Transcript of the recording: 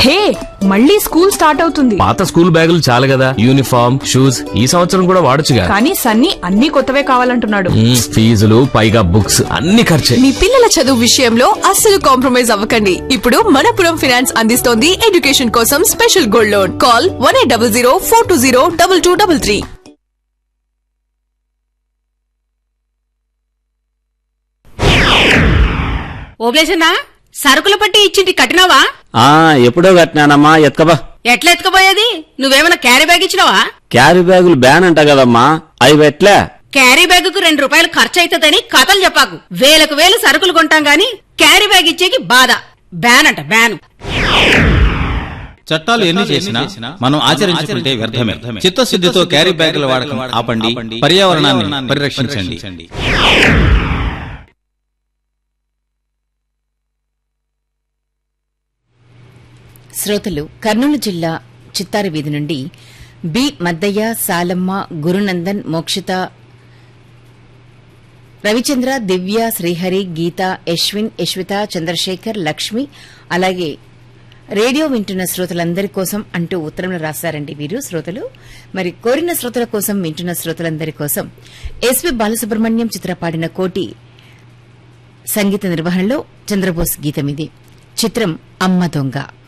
హే మళ్ళీ school start అవుతుంది పాత స్కూల్ బ్యాగులు చాలు కదా యూనిఫామ్ షూస్ ఈ సంవత్సరం కూడా వాడొచ్చుగా కానీ సన్నీ అన్ని కొత్తవే కావాలంటున్నాడు మ్మ్, ఫీజులు పైగా బుక్స్ అన్ని ఖర్చే మీ పిల్లల చదువు విషయంలో అస్సలు కాంప్రమైజ్ అవ్వకండి ఇప్పుడు మనపురం ఫైనాన్స్ అందిస్తోంది ఎడ్యుకేషన్ కోసం special gold loan call one eight double zero four two zero double two double three ఓబ్లేసన్నా సరుకులు పట్టి ఇచ్చింటి కట్టినావా ఆ ఎప్పుడో కట్టినానమ్మా ఎత్కబా ఎట్లా ఎత్తుకుపోయేది నువ్వేమైనా క్యారీ బ్యాగ్ ఇచ్చినావా క్యారీ బ్యాగులు బ్యాన్ అంట కదమ్మా అవి పెట్లే క్యారీ బ్యాగ్ కు రెండు రూపాయలు ఖర్చు అవుతుందని కథలు చెప్పాకు వేలకు వేలు సరుకులు కొంటాం గాని క్యారీ బ్యాగ్ ఇచ్చేకి బాధ బ్యాన్ అంట బ్యాన్ చట్టాలు ఎన్ని చేసినా మనం ఆచరించుకుంటే వ్యర్థమే చిత్తశుద్ధితో క్యారీ బ్యాగుల వాడకం ఆపండి పర్యావరణాన్ని పరిరక్షించండి శ్రోతలు కర్నూలు జిల్లా చిత్తారు వీధి నుండి బి మద్దయ్య సాలమ్మ గురునందన్ మోక్షిత రవిచంద్ర దివ్య శ్రీహరి గీత యశ్విన్ యశ్విత చంద్రశేఖర్ లక్ష్మి అలాగే రేడియో వింటున్న శ్రోతలందరి కోసం అంటూ ఉత్తరంలో రాశారండి వీరు శ్రోతలు మరి కోరిన శ్రోతల కోసం వింటున్న శ్రోతలందరి కోసం ఎస్వి బాలసుబ్రహ్మణ్యం చిత్ర పాడిన కోటి సంగీత నిర్వహణలో చంద్రబోస్ గీతం ఇది చిత్రం అమ్మ దొంగ